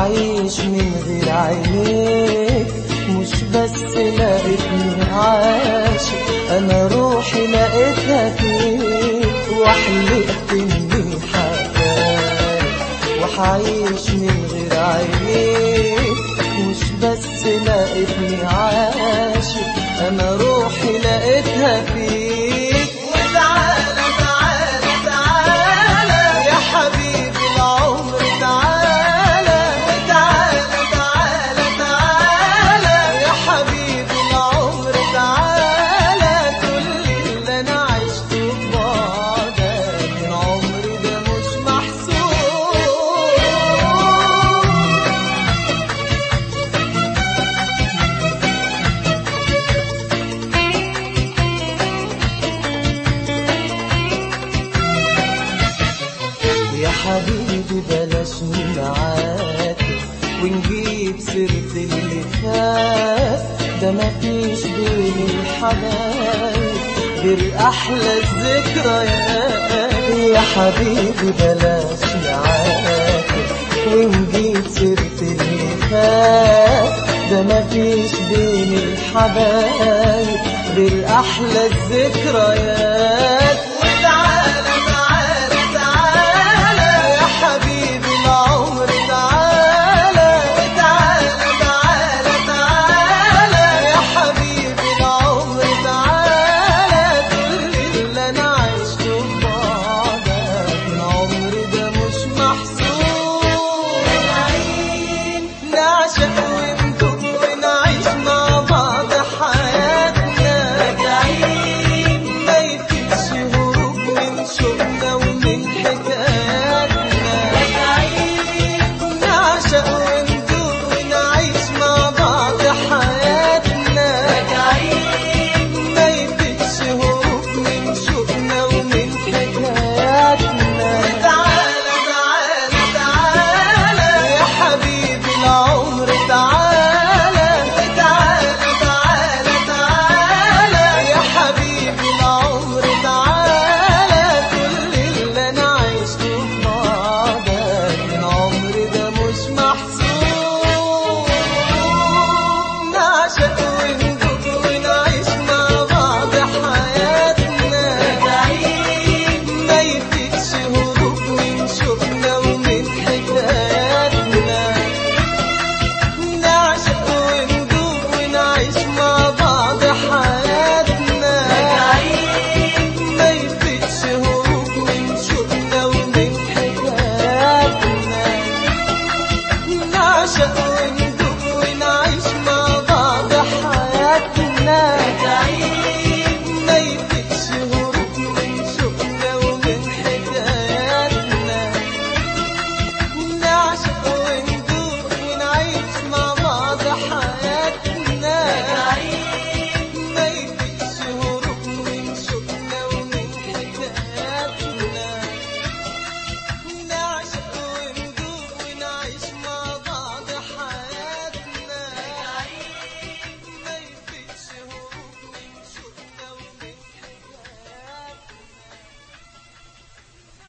وحعيش من غير عينيك مش بس لقيتني عاشق انا روحي لقيتها فيك وحلقت اني حباك وحعيش من غير عينيك مش بس لقيتني عاشق انا روحي لقيتها فيك وتعالى تعالى تعالى يا حبيبي العمر تعالى وتعالى تعالى تعالى يا حبيبي العمر تعالى كل اللي انا عشته ببعدك من عمري ده مش محسوب يا حبيبي بلاش معاك ونجيب سيرة اللي فات ده مفيش بين الحبايب غير أحلى الذكريات يا حبيبي بلاش معاك ونجيب سيرة اللي فات ده مفيش بين الحبايب غير أحلى الذكريات وتعالى تعالى تعالى يا حبيبي العمر تعالى وتعالى تعالى تعالى يا حبيبي العمر تعالى كل اللي انا عشته ببعدك من عمري ده مش محسوب نعشق وندوب ونعيش مع بعض حياتنا راجعين ما يفيدش هروب من شوقنا ومن حكاياتنا راجعين نعشق وندوب ونعيش مع بعض حياتنا راجعين ما يفيدش هروب من شوقنا ومن حكاياتنا تعالى تعالى تعالى يا حبيبي العمر تعالى تعالى تعالى تعالى يا حبيبي العمر تعالى كل اللي انا عشته ببعدك من عمري ده مش محسوب نعشق وندوب ونعيش مع بعض حياتنا ما يفيدش هروب من شوقنا ومن حكاياتنا نعشق وندوب ونعيش مع بعض حياتنا ما يفيدش هروب من شوقنا ومن حكاياتنا نعشق وندوب